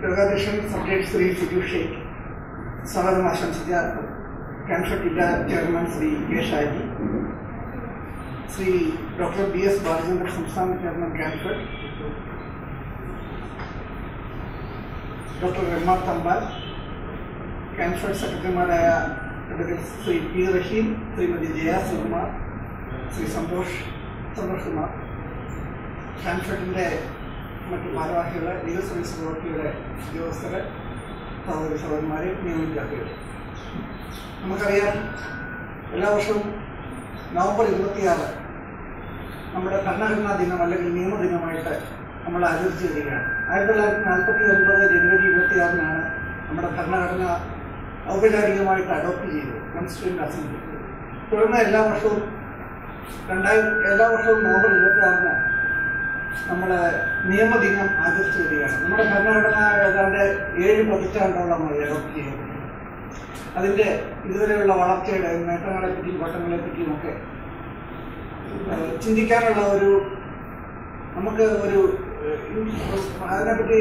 യോഗാധ്യക്ഷൻ subject Shri Siju Sheikh സ്വാഗതം ആശംസിച്ച കാൻഷട്ട് ജില്ലാ chairman Shri K Shaji Shri doctor B S Balachandran സംസ്ഥാന ചെയർമാൻ കാൻഷട്ട് ഡോക്ടർ രമ തമ്പാൽ കാൻഷട്ട് സെക്രട്ടറിമാരായ അഡ്വക്കേറ്റ് ശ്രീ പി റഹീം ശ്രീമതി ജയ സുകുമാർ ശ്രീ സന്തോഷ് സന്തോഷ് കുമാർ കാൻഷട്ടിൻ്റെ മറ്റു ഭാരവാഹികളെ ലീഗൽ സർവീസ് അതോറിറ്റിയുടെ ഉദ്യോഗസ്ഥരെ സഹോദരി സഹോദരന്മാരെ നിയമിക്കാത്തവർ നമുക്കറിയാം എല്ലാ വർഷവും നവംബർ ഇരുപത്തിയാറ് നമ്മുടെ ഭരണഘടനാ ദിനം അല്ലെങ്കിൽ നിയമദിനമായിട്ട് നമ്മൾ ആചരിച്ചു വരികയാണ് ആയിരത്തി തൊള്ളായിരത്തി നാൽപ്പത്തി ഒൻപത് ജനുവരി ഇരുപത്തിയാറിനാണ് നമ്മുടെ ഭരണഘടന ഔപചാരികമായിട്ട് അഡോപ്റ്റ് ചെയ്തത് കോൺസ്റ്റിറ്റ്യൂന്റ് അസംബ്ലി തുടർന്ന് എല്ലാ വർഷവും രണ്ടായിരം എല്ലാ വർഷവും നവംബർ ഇരുപത്തിയാറിന് നമ്മുടെ നിയമദിനം ആചരിച്ചു വരികയാണ് നമ്മുടെ ഭരണഘടന ഏതാണ്ട് ഏഴ് പതിറ്റാണ്ടോളമായി അഡോപ്റ്റ് ചെയ്യപ്പെട്ടു അതിൻ്റെ ഇതുവരെയുള്ള വളർച്ചയുടെ നേട്ടങ്ങളെ പറ്റിയും കോട്ടങ്ങളെ പറ്റിയും ഒക്കെ ഏഹ്, ചിന്തിക്കാനുള്ള ഒരു നമുക്ക് ഒരു ഏഹ്, അതിനെപ്പറ്റി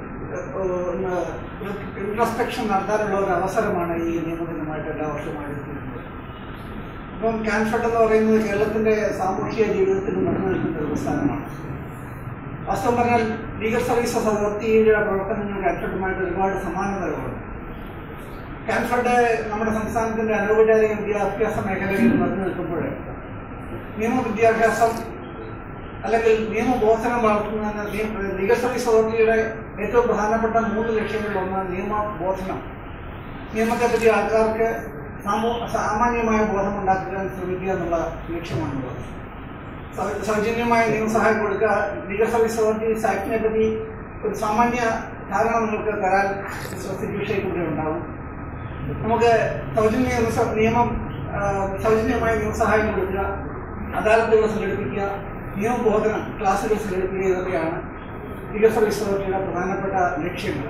ഇൻട്രസ്പെക്ഷൻ നടത്താനുള്ള ഒരു അവസരമാണ് ഈ നിയമദിനമായിട്ട് എല്ലാ വർഷവും ആചരിക്കുന്നത് ഇപ്പം കാൻഫർട്ട് എന്ന് പറയുന്നത് കേരളത്തിന്റെ സാമൂഹിക ജീവിതത്തിൽ നിറഞ്ഞു നിൽക്കുന്ന ഒരു പ്രസ്ഥാനമാണ് വാസ്തവം പറഞ്ഞാൽ ലീഗൽ സർവീസസ് അതോറിറ്റിയുടെ പ്രവർത്തനങ്ങൾ കാൻഫർട്ടുമായിട്ട് ഒരുപാട് സമാനതകളുണ്ട് കാൻഫർട്ട് നമ്മുടെ സംസ്ഥാനത്തിന്റെ അനൗപചാരിക വിദ്യാഭ്യാസ മേഖലയിൽ നിറഞ്ഞു നിൽക്കുമ്പോൾ നിയമ വിദ്യാഭ്യാസം അല്ലെങ്കിൽ നിയമബോധനം വളർത്തുന്നതിന് നിയ- ലീഗൽ സർവീസ് അതോറിറ്റിയുടെ ഏറ്റവും പ്രധാനപ്പെട്ട മൂന്ന് ലക്ഷ്യങ്ങളിലൊന്ന് നിയമബോധനം നിയമത്തെപ്പറ്റി ആൾക്കാർക്ക് സാമൂ സാമാന്യമായ ബോധം ഉണ്ടാക്കാൻ ശ്രമിക്കുക എന്നുള്ള ലക്ഷ്യമാണുള്ളത് സൗ- സൗജന്യമായ നിയമസഹായം കൊടുക്കുക ലീഗൽ സർവീസ് അതോറിറ്റി ആക്ടിനെ പറ്റി ഒരു സാമാന്യ ധാരണ നിങ്ങൾക്ക് തരാൻ സിറ്റുവേഷൻ കൂടെ ഉണ്ടാവും നമുക്ക് സൗജന്യ നിയമസ- നിയമം ആ, സൗജന്യമായ നിയമസഹായം കൊടുക്കുക അദാലത്തുകൾ സംഘടിപ്പിക്കുക നിയമബോധനം ക്ലാസുകൾ സംഘടിപ്പിക്കുക ഇതൊക്കെയാണ് ലീഗൽ സർവീസ് അതോറിറ്റിയുടെ പ്രധാനപ്പെട്ട ലക്ഷ്യങ്ങൾ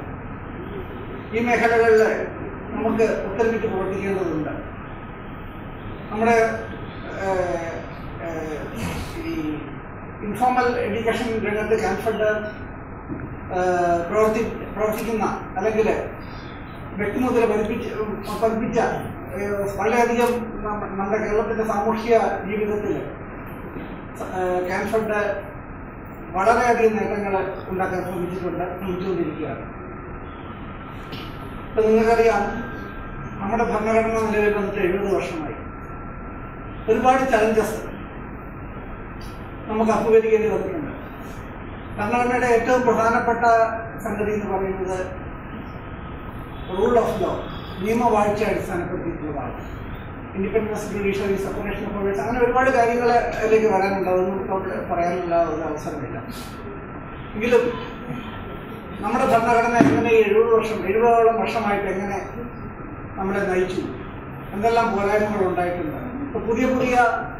ഈ മേഖലകളിൽ നമുക്ക് ഒത്തൊരുമിച്ച് പ്രവർത്തിക്കേണ്ടതുണ്ട് നമ്മുടെ ഏഹ്, ഏഹ്, ഈ ഇൻഫോർമൽ എഡ്യൂക്കേഷൻ രംഗത്ത് കാൻഫണ്ട് പ്രവർത്തി പ്രവർത്തിക്കുന്ന അല്ലെങ്കിൽ വ്യക്തിമുദ്ര പതിപ്പിച്ച് പതിപ്പിച്ച ഏഹ്, വളരെയധികം നമ്മ- നമ്മുടെ കേരളത്തിന്റെ സാമൂഹ്യ ജീവിതത്തിൽ കാൻഫണ്ട് വളരെയധികം നേട്ടങ്ങൾ ഉണ്ടാക്കാൻ ശ്രമിച്ചിട്ടുണ്ട് ശ്രമിച്ചുകൊണ്ടിരിക്കുകയാണ് ഇപ്പൊ നിങ്ങൾക്കറിയാം നമ്മുടെ ഭരണഘടന നിലവിൽ വന്നിട്ട് എഴുപത് വർഷമായി ഒരുപാട് ചലഞ്ചസ് നമുക്ക് അഭിമുഖീകരിക്കേണ്ടി വന്നിട്ടുണ്ട് ഭരണഘടനയുടെ ഏറ്റവും പ്രധാനപ്പെട്ട സംഗതി എന്ന് പറയുന്നത് റൂൾ ഓഫ് ലോ നിയമവാഴ്ച അടിസ്ഥാനപ്പെടുത്തിയിട്ടുള്ളതാണ് independence judiciary separation of powers അങ്ങനെ ഒരുപാട് കാര്യങ്ങളിലേക്ക് വരാനുണ്ട് അതൊന്നും ഇപ്പോൾ പറയാനുള്ള ഒരു അവസരമില്ല എങ്കിലും നമ്മുടെ ഭരണഘടന എങ്ങനെ ഈ എഴുപത് വർഷം എഴുപതോളം വർഷമായിട്ട് എങ്ങനെ നമ്മളെ നയിച്ചു എന്തെല്ലാം പോരായ്മകൾ ഉണ്ടായിട്ടുണ്ട് ഇപ്പൊ പുതിയ പുതിയ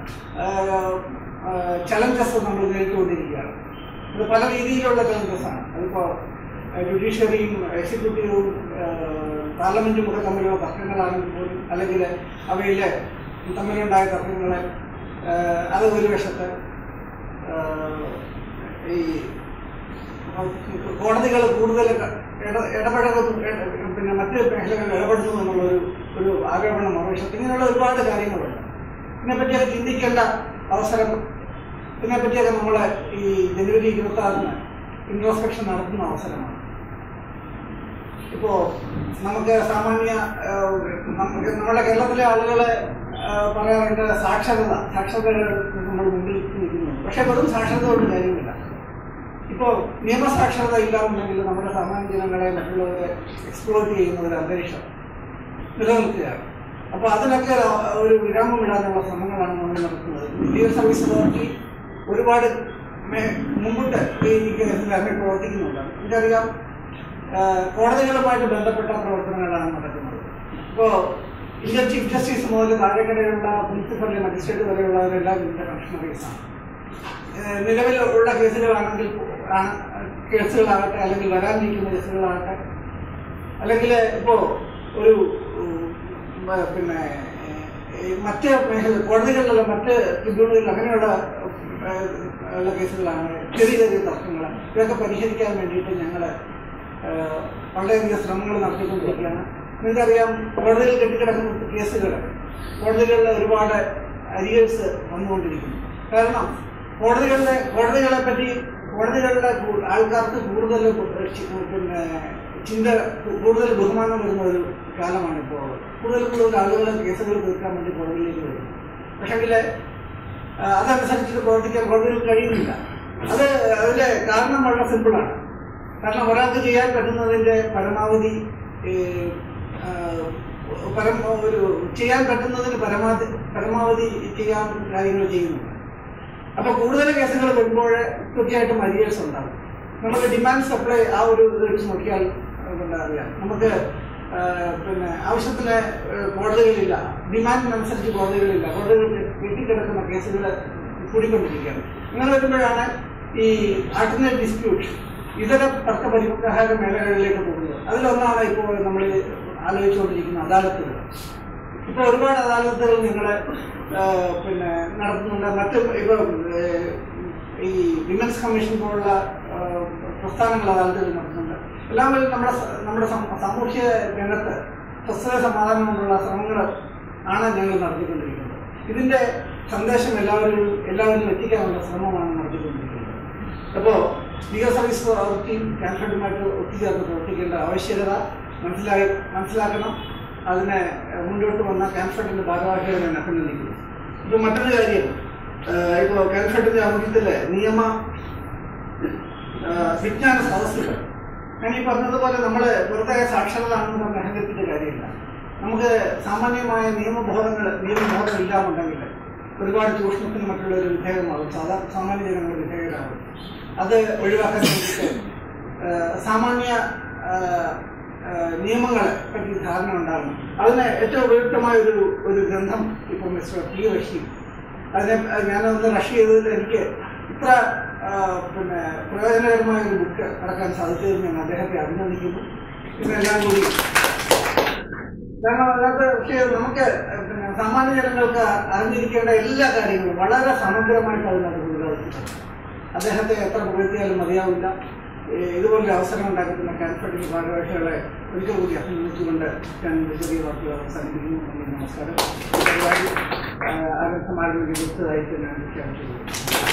ചലഞ്ചസ് നമ്മൾ നേരിട്ടുകൊണ്ടിരിക്കുകയാണ് ഇത് പല രീതിയിലുള്ള ചലഞ്ചസ് ആണ് അതിപ്പോ ജുഡീഷ്യറിയും എക്സിക്യൂട്ടീവും പാർലമെന്റും ഒക്കെ തമ്മിലുള്ള തർക്കങ്ങളാണെങ്കിൽ പോലും അല്ലെങ്കിൽ അവയിലെ തമ്മിലുണ്ടായ തർക്കങ്ങൾ അത് ഒരു വശത്ത് ഏഹ്, ഈ കോടതികൾ കൂടുതൽ ഇട- ഇടപെടലും ഇട- പിന്നെ മറ്റ് മേഖലകളിൽ ഇടപെടുന്നു എന്നുള്ളൊരു ഒരു ആരോപണം മറുവശത്ത് ഇങ്ങനെയുള്ള ഒരുപാട് കാര്യങ്ങളുണ്ട് ഇതിനെപ്പറ്റിയൊക്കെ ചിന്തിക്കേണ്ട അവസരം ഇതിനെപ്പറ്റിയൊക്കെ നമ്മൾ ഈ ജനുവരി ഇരുപത്തി ആറിന് ഇൻട്രോസ്പെക്ഷൻ നടത്തുന്ന അവസരമാണ് ഇപ്പോ നമുക്ക് സാമാന്യ ആ, നമുക്ക് നമ്മുടെ കേരളത്തിലെ ആളുകളെ ആ, പറയാറുണ്ട് സാക്ഷരത സാക്ഷരത നമ്മൾ മുമ്പിൽ നിൽക്കുന്നു പക്ഷെ വെറും സാക്ഷരത കൊണ്ട് കാര്യമില്ല ഇപ്പോ നിയമസാക്ഷരത ഇല്ലാന്നുണ്ടെങ്കിൽ നമ്മുടെ സാമാന്യ ജനങ്ങളെ മറ്റുള്ളവരെ എക്സ്പ്ലോർ ചെയ്യുന്ന ഒരു അന്തരീക്ഷം നിലനിൽക്കുകയാണ് അപ്പൊ അതിനൊക്കെ ഒരു- ഒരു വിരാമം ഇടാനുള്ള ശ്രമങ്ങളാണ് നമ്മൾ നടത്തുന്നത് ലീഗൽ സർവീസ് അതോറിറ്റി ഒരുപാട് മേ- മുമ്പോട്ട് ഈ കേസിൽ അങ്ങനെ പ്രവർത്തിക്കുന്നുണ്ട് എനിക്കറിയാം ആ, കോടതികളുമായിട്ട് ബന്ധപ്പെട്ട പ്രവർത്തനങ്ങളാണ് നടക്കുന്നത് ഇപ്പോ ഇന്ത്യൻ ചീഫ് ജസ്റ്റിസ് മുതൽ താഴെക്കടയുള്ള പ്രിൻസിപ്പൽ മജിസ്ട്രേറ്റ് വരെയുള്ളവരെല്ലാം ഇതിന്റെ ഫംഗ്ഷണറീസാണ് ഏഹ് നിലവിലുള്ള കേസുകളാണെങ്കിൽ ആണ് കേസുകളാകട്ടെ അല്ലെങ്കിൽ വരാനിരിക്കുന്ന കേസുകളാകട്ടെ അല്ലെങ്കിൽ ഇപ്പോ ഒരു ഉം, മ- പിന്നെ ഏഹ്, ഈ മറ്റ് മേഖല കോടതികളിലുള്ള മറ്റ് ട്രിബ്യൂണലുകൾ അങ്ങനെയുള്ള ഏഹ്, ഉള്ള കേസുകളാണ് ചെറിയ ചെറിയ തർക്കങ്ങൾ ഇതൊക്കെ പരിഹരിക്കാൻ വേണ്ടിയിട്ട് ഞങ്ങൾ ഏഹ്, വളരെയധികം ശ്രമങ്ങൾ നടത്തിക്കൊണ്ടിരിക്കുകയാണ് നിങ്ങൾക്കറിയാം കോടതിയിൽ കെട്ടിക്കിടക്കുന്ന കേസുകൾ കോടതികളിൽ ഒരുപാട് അരിയേഴ്സ് വന്നുകൊണ്ടിരിക്കുന്നു കാരണം കോടതികളിലെ കോടതികളെ പറ്റി കോടതികളിലെ കൂ- ആൾക്കാർക്ക് കൂടുതൽ ബു- ചി- പിന്നെ ചിന്ത കൂടുതൽ ബഹുമാനം വരുന്ന ഒരു കാലമാണ് ഇപ്പോൾ കൂടുതൽ കൂടുതൽ ആളുകളെ കേസുകൾ തീർക്കാൻ വേണ്ടി കോടതിയിലേക്ക് വരും പക്ഷെങ്കിൽ അതനുസരിച്ചിട്ട് പ്രവർത്തിക്കാൻ കോടതിയിൽ കഴിയുന്നില്ല അത് അതിന്റെ കാരണം വളരെ സിമ്പിളാണ് കാരണം ഒരാൾക്ക് ചെയ്യാൻ പറ്റുന്നതിന്റെ പരമാവധി ഏ, ആ, പരം ഒരു ചെയ്യാൻ പറ്റുന്നതിന് പരമാവധി പരമാവധി ചെയ്യാൻ കാര്യങ്ങൾ ചെയ്യുന്നു അപ്പൊ കൂടുതൽ കേസുകൾ വരുമ്പോൾ തീർച്ചയായിട്ടും അരിയേഴ്സ് ഉണ്ടാകും നമുക്ക് ഡിമാൻഡ് സപ്ലൈ ആ ഒരു ഇത് വെച്ച് നോക്കിയാൽ നമുക്ക് അറിയാം നമുക്ക് ആ, പിന്നെ ആവശ്യത്തിന് ഏ, കോടതികളില്ല ഡിമാൻഡിനനുസരിച്ച് കോടതികളില്ല കോടതികൾ കെട്ടിക്കിടക്കുന്ന കേസുകൾ കൂടിക്കൊണ്ടിരിക്കുകയാണ് ഇങ്ങനെ വരുമ്പോഴാണ് ഈ ആൾട്ടർനേറ്റ് ഡിസ്പ്യൂട്ട് ഇതര തർക്ക പരിഹാര മേഖലകളിലേക്ക് പോകുന്നത് അതിലൊന്നാണ് ഇപ്പോൾ നമ്മൾ ആലോചിച്ചുകൊണ്ടിരിക്കുന്ന അദാലത്തുകൾ ഇപ്പൊ ഒരുപാട് അദാലത്തുകൾ നിങ്ങള് പിന്നെ നടത്തുന്നുണ്ട് മറ്റ് ഇപ്പൊ ഏഹ്, ഈ വിമൻസ് കമ്മീഷൻ പോലുള്ള ഏഹ്, പ്രസ്ഥാനങ്ങൾ അദാലത്തുകൾ നടത്തുന്നുണ്ട് എല്ലാം വഴി നമ്മുടെ സ- നമ്മുടെ സം- സാമൂഹ്യ രംഗത്ത് സ്വസ്ഥത സമാധാനം കൊണ്ടുള്ള ശ്രമങ്ങൾ ആണ് ഞങ്ങൾ നടത്തിക്കൊണ്ടിരിക്കുന്നത് ഇതിന്റെ സന്ദേശം എല്ലാവരും എല്ലാവരിലും എത്തിക്കാനുള്ള ശ്രമമാണ് നടത്തിക്കൊണ്ടിരിക്കുന്നത് അപ്പോൾ ലീഗൽ സർവീസ് അതോറിറ്റിയും കാൻഫെഡുമായിട്ട് ഒത്തുചേർന്ന് പ്രവർത്തിക്കേണ്ട ആവശ്യകത മനസ്സിലായി മനസ്സിലാക്കണം അതിനെ ഏഹ്, മുന്നോട്ട് വന്ന കാൻഫെഡിന്റെ ഭാരവാഹികളെ ഞാൻ അഭിനന്ദിക്കുന്നു ഇപ്പൊ മറ്റൊരു കാര്യം ഏഹ്, ഇപ്പൊ കാൻഫെഡിന്റെ ആമുഖ്യത്തില് നിയമ ഏഹ്, വിജ്ഞാന സദസ്സുകൾ ഞാൻ ഈ പറഞ്ഞതുപോലെ നമ്മൾ വെറുതെ സാക്ഷരതാണെന്ന് പറഞ്ഞ് അഹങ്കരിച്ചിട്ട് കാര്യമില്ല നമുക്ക് സാമാന്യമായ നിയമബോധങ്ങൾ നിയമബോധം ഇല്ലാന്നുണ്ടെങ്കിൽ ഒരുപാട് ചൂഷണത്തിന് മറ്റുള്ളവർ വിധേയമാകും സാധാ സാമാന്യ ജനങ്ങൾ വിധേയരാകും അത് ഒഴിവാക്കാൻ വേണ്ടിയിട്ട് ഏഹ്, സാമാന്യ ഏഹ്, ഏഹ്, നിയമങ്ങളെ പറ്റി ധാരണ ഉണ്ടാകണം അതിന് ഏറ്റവും ഉപയുക്തമായ ഒരു ഒരു ഗ്രന്ഥം ഇപ്പോൾ മിസ്റ്റർ പി റഷീദ് അതിനെ ഞാനൊന്ന് റഷ് ചെയ്തതിൽ എനിക്ക് ഇത്ര ആ, പിന്നെ പ്രയോജനകരമായ ഒരു ബുക്ക് ഇറക്കാൻ സാധിച്ചതിൽ ഞാൻ അദ്ദേഹത്തെ അഭിനന്ദിക്കുന്നു ഇതെല്ലാം കൂടി കാരണം അതിനകത്ത് പക്ഷേ നമുക്ക് പിന്നെ സാമാന്യ ജനങ്ങൾക്ക് അറിഞ്ഞിരിക്കേണ്ട എല്ലാ കാര്യങ്ങളും വളരെ സമഗ്രമായിട്ട് അതിനകത്ത് പ്രതിപാദിച്ചിട്ടുണ്ട് അദ്ദേഹത്തെ എത്ര പുകഴ്ത്തിയാലും മതിയാവില്ല ഏ, ഇതുപോലൊരു അവസരം ഉണ്ടാക്കുന്ന കാൻഫഡിന്റെ ഭാരവാഹികളെ ഒരിക്കൽ കൂടി അഭിനന്ദിച്ചുകൊണ്ട് ഞാൻ എൻ്റെ ചെറിയ വാക്കുകൾ അവസാനിപ്പിക്കുന്നു നന്ദി, നമസ്കാരം ഈ പരിപാടി ആ, ആരംഭമാരുടെ വിരുദ്ധതായിട്ട് ഞാൻ പ്രഖ്യാപിച്ചു